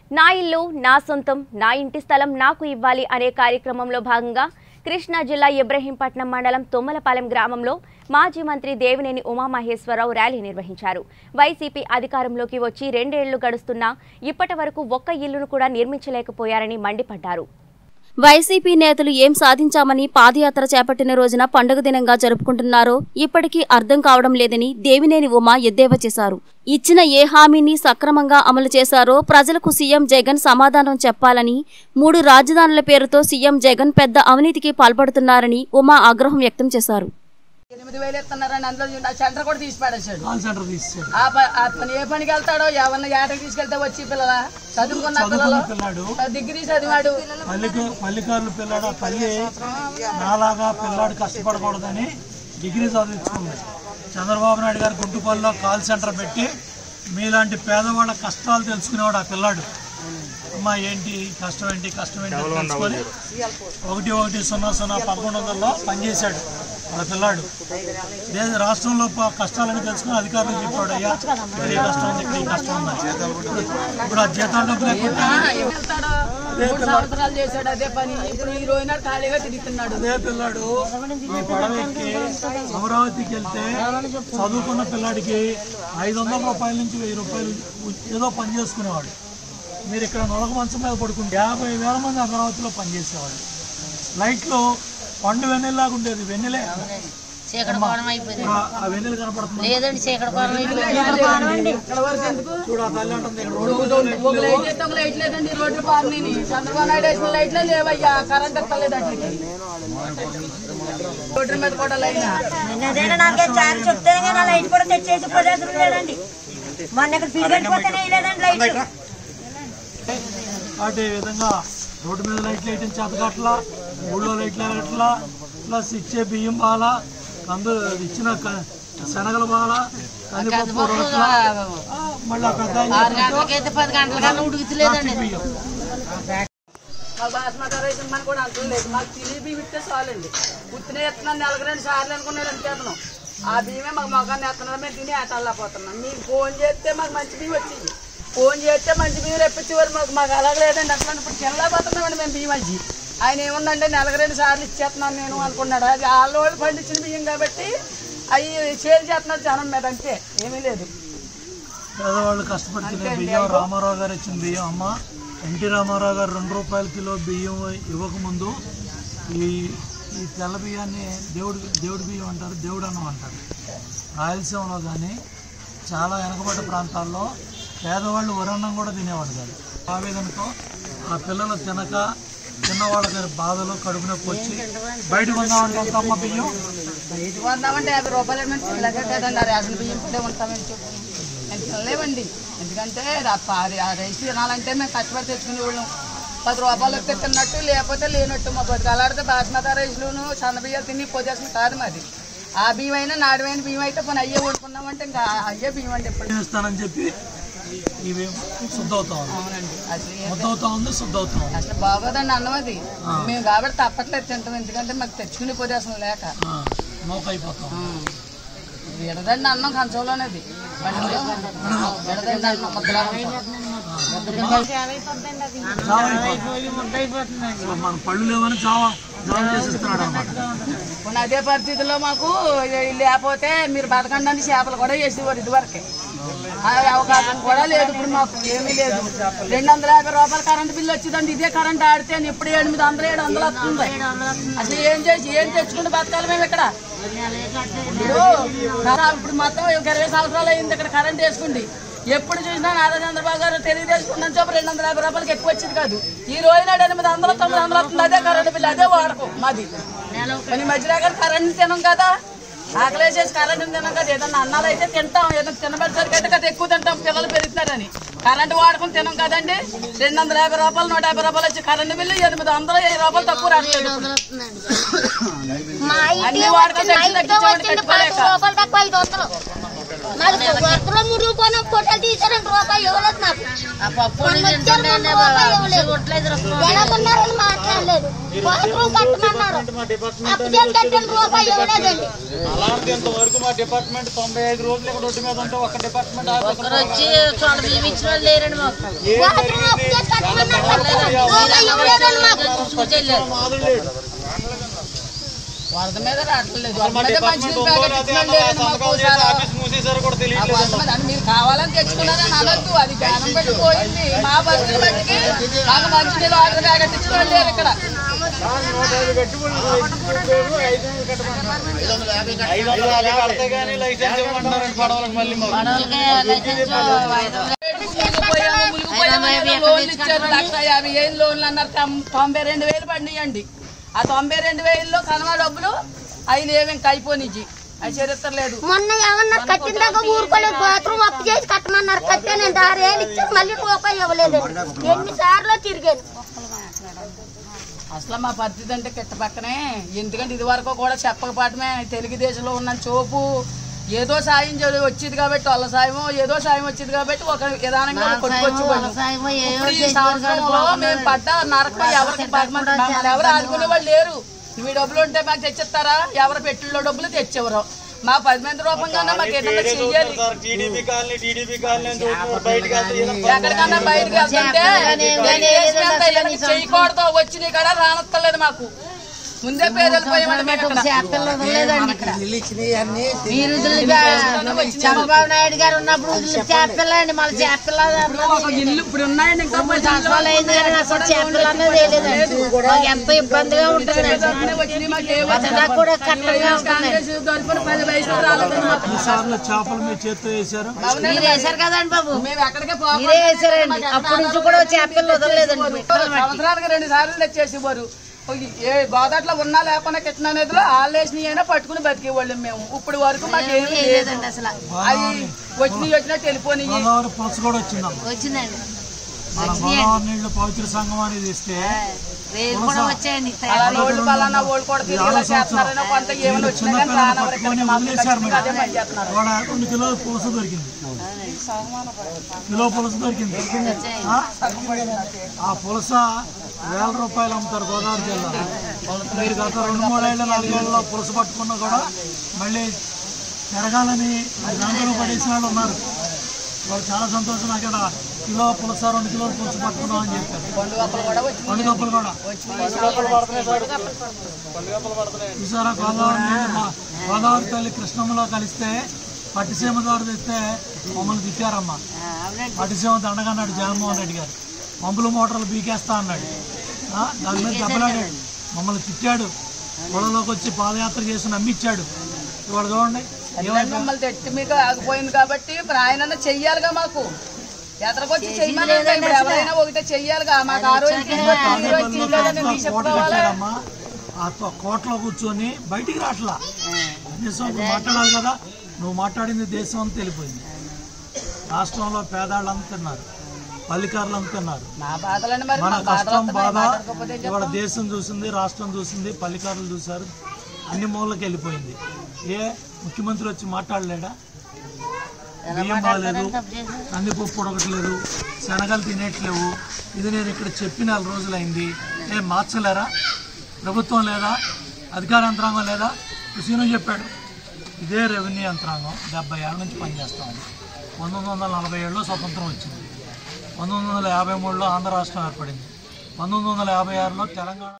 నా ఇల్లు నా సొంతం నా ఇంటి స్థలం నాకు ఇవ్వాలి అనే కార్యక్రమంలో భాగంగా కృష్ణా జిల్లా ఇబ్రహీంపట్నం మండలం తొమ్మలపాలెం గ్రామంలో మాజీ మంత్రి దేవినేని ఉమామహేశ్వరరావు ర్యాలీ నిర్వహించారు వైసీపీ అధికారంలోకి వచ్చి రెండేళ్లు గడుస్తున్నా ఇప్పటి వరకు ఒక్క ఇల్లును కూడా నిర్మించలేకపోయారని మండిపడ్డారు వైసీపీ నేతలు ఏం సాధించామని పాదయాత్ర చేపట్టిన రోజున పండుగ దినంగా జరుపుకుంటున్నారో ఇప్పటికీ అర్థం కావడం లేదని దేవినేని ఉమా ఎద్దేవా చేశారు ఇచ్చిన ఏ హామీని సక్రమంగా అమలు చేశారో ప్రజలకు సీఎం జగన్ సమాధానం చెప్పాలని మూడు రాజధానుల పేరుతో సీఎం జగన్ పెద్ద అవినీతికి పాల్పడుతున్నారని ఉమా ఆగ్రహం వ్యక్తం చేశారు ఎనిమిది వేలు ఇస్తున్నారని అందులో చూడండి, ఆ సెంటర్ కూడా తీసి పడేశాడు కాల్ సెంటర్ తీసేసాడు ఆ ప- ఆ పని ఏ పనికి వెళ్తాడో ఎవరిని ఏటకి తీసుకెళ్తే వచ్చి పిల్లల చదువుకున్న పిల్లలు పిల్లాడు డిగ్రీ చదివాడు పల్లిక పల్లికారులు పిల్లాడు ఆ తల్లి నాలాగా పిల్లాడు కష్టపడకూడదని డిగ్రీ చదివించుకుంది చంద్రబాబు నాయుడు గారు గుంటుపల్లిలో కాల్ సెంటర్ పెట్టి మీలాంటి పేదవాళ్ళ కష్టాలు తెలుసుకునేవాడు ఆ పిల్లాడు అమ్మా ఏంటి కష్టం ఏంటి కష్టం ఏంటి అని తెలుసుకొని ఒకటి ఒకటి సున్నా సున్నా పదకొండు వందల్లో పనిచేశాడు వాళ్ళ పిల్లాడు దేశ రాష్ట్రంలో ప- కష్టాలని తెలుసుకుని అధికారులు చెప్పాడు అయ్యా ఇక్కడ ఈ కష్టం ఉంది ఇక్కడ ఈ కష్టం ఉంది ఇప్పుడు ఆ జీతాలు డబ్బులు లేకుంటే ఏం వెళ్తాడో మూడు సంవత్సరాలు చేశాడు అదే పని ఇప్పుడు ఈ రోజున ఖాళీగా తిరుగుతున్నాడు అదే పిల్లాడు ఈ పడవ ఎక్కి అమరావతికి వెళ్తే చదువుకున్న పిల్లాడికి ఐదు వందల రూపాయల నుంచి వెయ్యి రూపాయలు ఉ- ఏదో పని చేసుకునేవాడు మీరు ఇక్కడ నొలక మంచం మీద పడుకుంటే యాభై వేల మంది అమరావతిలో పనిచేసేవాడు లైట్లు పండు వెన్నెల్లాగా ఉండేది వెన్నెలే చీకటి కోణం అయిపోయింది ఇప్పుడు ఆ- ఆ వెన్నెలు కనపడుతుంది లేదండి చీకటి కోణం అయిపోయింది ఇక్కడ వరకు ఎందుకు చూడు ఆ తల్లి అంటుంది ఇక్కడ రోడ్డు ఒక లైట్ అయితే ఒక లైట్ లేదండి ఈ రోడ్లు పారిని చంద్రబాబు నాయుడు వేసిన లైట్లే లేవయ్యా కరెంట్ ఎక్కలేదు అట్లకి రోడ్ల మీద కూడా లైన్ నిన్నదేనా నాలుగైదు సార్లు చెప్తేనే కానీ ఆ లైట్ కూడా తెచ్చేసి ప్రదేశం లేదండి మొన్న ఇక్కడ పీరియడ్ పోతేనే లేదండి లైట్ అటు ఈ విధంగా రోడ్డు మీద లైట్లు వేయటం చేతకట్లా ఊళ్ళో లైట్లు వేయట్లా ప్లస్ ఇచ్చే బియ్యం బాల కందు ఇచ్చిన క- శనగల బాల కందిపప్పు రోట్ల ఆ, మళ్ళీ ఆ పెద్ద ఆయన ఆరు గంటలకైతే పది గంటల కన్నా ఉడుకుతలేదండి బియ్యం మాకు బాస్మతి రైస్ ఇమ్మని కూడా అంటలేదు మాకు తిని బియ్యం ఇస్తే చాలండి ఉత్తినే ఎత్తున్నాను నెలకు రెండు సార్లు అనుకున్నారు అంతేతను ఆ బియ్యమే మాకు మొగాన్ని ఎత్తున్నారు మేము తిని అటల్లాపోతున్నాం మీకు ఫోన్ చేస్తే మాకు మంచి బియ్యం వచ్చింది ఫోన్ చేస్తే మంచి బియ్యం రెప్పించేవారు మాకు మాకు అలాగ లేదండి అట్లా ఇప్పుడు చెల్లపోతున్నామండి మేము బియ్యం వచ్చి ఆయన ఏముందంటే నెలకు రెండు సార్లు ఇచ్చేస్తున్నాను నేను అనుకున్నాడు అది వాళ్ళ వాళ్ళు పండించిన బియ్యం కాబట్టి అవి సేల్ చేస్తున్నారు జనం మీద అంతే ఏమీ లేదు పేదవాళ్ళు కష్టపడుతున్న బియ్యం రామారావు గారు ఇచ్చిన బియ్యం అమ్మ ఎన్టీ రామారావు గారు రెండు రూపాయల కిలో బియ్యం ఇవ్వకముందు ఈ ఈ తెల్ల బియ్యాన్ని దేవుడు దేవుడి బియ్యం అంటారు దేవుడు అన్నం అంటారు రాయలసీమలో కానీ చాలా వెనకబడ్డ ప్రాంతాల్లో పేదవాళ్ళు వరన్నం కూడా తినేవాడు కాదు ఆవేదనతో ఆ పిల్లలు తినక తిన్నవాళ్ళకి బాధలు కడుపు నొప్పి వచ్చి బయట కొందామంటే ఎంత అమ్మ బియ్యం ఇది కొందామంటే యాభై రూపాయలు మేము తినలేక కదండి ఆ రేషన్ బియ్యం కూడా ఉంటామని చెప్పి మేము తినలేమండి ఎందుకంటే ఆ పా- ఆ రైస్ తినాలంటే మేము కష్టపడి తెచ్చుకునే వాళ్ళం పది రూపాయలు వస్తే తిన్నట్టు లేకపోతే లేనట్టు మా బతుకాలాడితే బాస్మతి రైస్లోను సన్న బియ్యాలు తిని పోజేసిన కాదు మాది ఆ బియ్యం అయినా నాడువైన బియ్యం అయితే కొన్ని అయ్యే వండుకున్నామంటే ఇంకా అయ్యే బియ్యం అంటే ఎప్పుడు ఇస్తానని చెప్పి ఇవి శుద్ధ అవుతా ఉంది అవునండి అసలు ఏ- ముద్ద అవుతా ఉంది శుద్ధ అవుతా ఉంది అసలు బాగోదండి అన్నం అది మేము కాబట్టి తప్పట్లేదు తింటాం ఎందుకంటే మాకు తెచ్చుకునే పోజేసం లేక ఆ, మోక అయిపోతాం విడదండి అన్నం కంచంలోనేది బండిలో విడదండి అన్నం ముద్దలా జావ అయిపోతుంది అసలు మన పళ్ళు లేవని జావ జావ చేసిస్తున్నాడు అనమాట కొన్ని అదే పరిస్థితుల్లో మాకు ఇది లేకపోతే మీరు బతకండి అని చేపలు కూడా వేసేవారు ఇదివరకే ఆ అవకాశం కూడా లేదు ఇప్పుడు మాకు ఏమీ లేదు రెండు వందల యాభై రూపాయల కరెంట్ బిల్లు వచ్చిందండి ఇదే కరెంట్ ఆడితే ఇప్పుడు ఎనిమిది వందలు ఏడు వందలు వస్తుంది అసలు ఏం చేసి ఏం తెచ్చుకుని బతకాలి మేము ఇక్కడ ఇప్పుడు కరా- ఇప్పుడు మొత్తం ఒక ఇరవై సంవత్సరాలు అయింది ఇక్కడ కరెంట్ వేసుకుంది ఎప్పుడు చూసినా నారా చంద్రబాబు గారు తెలియజేసుకున్నాను చెప్పి రెండు వందల యాభై రూపాయలకి ఎక్కువ వచ్చేది కాదు ఈ రోజు నాడు ఎనిమిది వందలు తొమ్మిది వందలు వస్తుంది అదే కరెంట్ బిల్లు అదే వాడకం మాది కానీ మధ్యలో కానీ కరెంట్ తినం కదా ఆకలేసేసి కరెంట్ తినం కదా ఏదన్నా అన్నాలు అయితే తింటాం ఏదైనా తినబెట్టేసరికి అయితే కదా ఎక్కువ తింటాం పిల్లలు పెరుగుతున్నారని కరెంట్ వాడకం తినం కదండి రెండు వందల యాభై రూపాయలు నూట యాభై రూపాయలు వచ్చి కరెంట్ బిల్లు ఎనిమిది వందలు వెయ్యి రూపాయలు తక్కువ రావట్లేదు మా అన్ని ఇంట్లో వాడకం వచ్చింది తగ్గి ఇంట్లో తగ్గించేవాడు వచ్చింది పది కట్టుకోలేక. రూపాయలు తక్కువ ఐదు వందలు నాకు వరదలో మూడు రూపాయలు ఫోటోలు తీసి రెండు రూపాయలు ఇవ్వలేదు నాకు ఆ పప్పు మొన్న వచ్చారు రెండు రూపాయలు ఇవ్వలేదు ఎలాగున్నారని మాట్లాడలేదు బాత్రూమ్ కట్టమన్నారు అప్పు చేసి కట్టిన రూపాయలు ఇవ్వలేదండి అలాంటి వరకు మా డిపార్ట్మెంట్ తొంభై ఐదు రోజులు ఇక్కడ రోడ్డు మీద ఉంటే ఒక డిపార్ట్మెంట్ ఒకరు వచ్చి చోళ బియ్యం ఇచ్చిన వాళ్ళు లేరండి మాకు చూసుకొచ్చెళ్ళారు వరద మీద రావట్లేదు వరద మీద మంచినీళ్ళు ప్యాకెట్ ఇచ్చినోళ్ళు లేరండి మాకు సార్. మూసేసారు కూడా ఆ తెలియదు వరద మీద అని మీరు కావాలని తెచ్చుకున్నారని అనొద్దు అది జ్ఞానం పెట్టిపోయింది మా బస్సులు బట్టికి మాకు మంచినీళ్ళు వాటర్ ప్యాకెట్ ఇచ్చిన వాళ్ళు లేరు ఇక్కడ ఐదు వందల యాభై కడితే కానీ లైసెన్స్ ఇవ్వమంటారండి పడవలకు మళ్ళీ మాకు. పడవలకి లైసెన్స్ ఐదు వందలు. మునిగిపోయాము, మునిగిపోయాము అని లోన్లు ఇచ్చారు లక్ష యాభై వేలు లోన్లు అన్నారు తొం- తొంభై రెండు వేలు పడినాయండి ఆ తొంభై రెండు వేలలో కనవ డబ్బులు అవి లేవు ఇంకా అయిపోయినాయి అవి చరిత్రలేదు మొన్న ఏమన్నారు కట్టిన దాకా ఊరుకోలేదు బాత్రూమ్ అప్పు చేసి కట్టమన్నారు కట్టానండి ఆరేళ్ళు ఇచ్చారు మళ్ళీ రూపాయి ఇవ్వలేదు ఎన్నిసార్లు తిరిగాను అసలు మా పరిస్థితి అంటే కిట్ట పక్కనే ఎందుకంటే ఇది వరకు కూడా చెప్పకపోవటమే తెలుగుదేశంలో ఉన్న చూపు ఏదో సాయం జరి- వచ్చేది కాబట్టి వాళ్ళ సాయం ఏదో సాయం వచ్చేది కాబట్టి ఒక విధానంగా కొట్టుకొచ్చి పోయాం. వ్యవసాయమో ఏదో ఇప్పుడు ఈ చేసి సంవత్సరంలో మేము పడ్డ నరకం ఎవరికి పడమంటే మమ్మల్ని ఎవరు ఆదుకునే వాళ్ళు లేరు మీ డబ్బులు ఉంటే మాకు తెచ్చిస్తారా ఎవరు పెట్టుల్లో డబ్బులు తెచ్చేవరు మా పది మంది రూపంగా మాకు ఏదైనా చెయ్యాలి sir TDP colony TDP colony అని చూస్తున్నారు బయటకు వెళ్తే ఏదో ఎక్కడికన్నా బయటకు వెళ్తుంటే తెలుగుదేశం ఎంత ఇలాంటి చేయకూడదు వచ్చి నీ కాడ రానత్తలేదు మాకు ముందే పేదలు పోయామంటే మేము ఇక్కడ. చేపలు వదలలేదండి ఇక్కడ మీరు వదిలి చంద్రబాబు నాయుడు గారు ఉన్నప్పుడు వదిలి చేపలండి మళ్ళీ చేపల ఒక ఇల్లు ఇప్పుడు ఉన్నాయండి ఇంకా పది సంవత్సరాలు అయింది కానీ అసలు చేపలు అన్నది వేయలేదండి మాకు ఎంతో ఇబ్బందిగా ఉంటుంది సంవత్సరాలు వచ్చినాయి మాకు ఏ నాకు కూడా కట్టంగా ఉంటుంది కాంగ్రెస్ దొరికిన పది వయసులో రాలేదండి మాకు ఎన్నిసార్లు చేపలు మీ చేత్తో వేశారు మీరు వేశారు కదండి బాబు మేము ఎక్కడికే పోకుండా మీరే వేశారండి అప్పటి నుంచి కూడా చేపలు వదలలేదండి సంవత్సరానికి రెండు సార్లు తెచ్చేసేవారు ఏ గోదాట్లో ఉన్నా లేకుండా కిట్న నదిలో ఆలేసినవి అయినా పట్టుకుని బతికేవాళ్ళం మేము ఇప్పుడు వరకు మాకు ఏమీ లేదు వేయలేదండి అసలు అది వచ్చినవి వచ్చినట్టు వెళ్ళిపోయి గోదావరి పులస కూడా వచ్చిందమ్మా వచ్చిందండి మన గోదావరి నీళ్లు పవిత్ర సంఘం అనేది ఇస్తే రేలు కూడా వచ్చాయండి అలా వాళ్ళు పలానా వాళ్ళు కూడా తిరిగి ఇలా చేస్తున్నారని కొంత ఏమైనా వచ్చినా కానీ రానవరు ఇక్కడికి మాకు ఖచ్చితంగా అదే పని చేస్తున్నారు కూడా రెండు కిలోల పులస దొరికింది కిలో పులస దొరికింది ఆ? ఆ పులస వేల రూపాయలు అమ్ముతారు గోదావరి జిల్లా మీరు గత రెండు మూడేళ్ళ నాలుగేళ్ళలో పులస పట్టుకున్నా కూడా మళ్ళీ పెరగాలని గంటలు పడేసిన వాళ్ళు ఉన్నారు వాళ్ళు చాలా సంతోషం అక్కడ కిలో పులస రెండు కిలోల పులస పట్టుకున్నాం అని చెప్పారు పండుగలు కూడా వచ్చి పండుగప్పులు కూడా చూసారా గోదావరి నీళ్ళు మా గోదావరి తల్లి కృష్ణమ్మలో కలిస్తే పట్టిసీమ ద్వారా తెస్తే మమ్మల్ని తిట్టారమ్మా పట్టిసీమ దండగన్నాడు జగన్మోహన్ రెడ్డి గారు పంపుల మోటార్లు బీకేస్తా అన్నాడు ఆ, దాని మీద దెబ్బలాడాడు మమ్మల్ని తిట్టాడు గొడవలోకి వచ్చి పాదయాత్ర చేసి నమ్మిచ్చాడు ఇవాళ చూడండి ఏమైపోయింది మమ్మల్ని తెట్టి మీకు ఆగిపోయింది కాబట్టి ఇప్పుడు ఆయన చెయ్యాలిగా మాకు ఎదరకొచ్చి చెయ్యమని ఇప్పుడు ఎవరైనా ఒకటే చెయ్యాలిగా మాకు ఆ రోజు ఈ రోజు చేయలేదని మీకు కోట చెప్పుకోవాలి కట్టారమ్మా ఆ తో- కోటలో కూర్చొని బయటికి రావట్లా కనీసం ఇప్పుడు మాట్లాడాలి కదా నువ్వు మాట్లాడింది దేశం అంతా వెళ్ళిపోయింది రాష్ట్రంలో పేదాళ్ళు అంతున్నారు పల్లికారులు అంతున్నారు మా బాధలండి మరి మన మా బాధలు కష్టం వస్తున్నాయి. బాధ మాట్లాడకపోతే ఏం ఇవాళ చెప్తాం? దేశం చూసింది రాష్ట్రం చూసింది పల్లికారులు చూశారు అన్ని మూలకి వెళ్ళిపోయింది ఏ ముఖ్యమంత్రి వచ్చి మాట్లాడలేడా బియ్యం బాగాలేదు కందిపప్పు ఉడకట్లేదు శనగలు తినేట్లేవు ఇది నేను ఇక్కడ చెప్పి నెల రోజులైంది ఏం మార్చలేరా ప్రభుత్వం లేదా అధికార యంత్రాంగం లేదా సీను చెప్పాడు ఇదే రెవెన్యూ యంత్రాంగం డెబ్బై ఏళ్ళ నుంచి పనిచేస్తా ఉంది పంతొమ్మిది వందల నలభై ఏడులో స్వతంత్రం వచ్చింది పంతొమ్మిది వందల యాభై మూడులో ఆంధ్ర రాష్ట్రం ఏర్పడింది పంతొమ్మిది వందల యాభై ఆరులో తెలంగాణ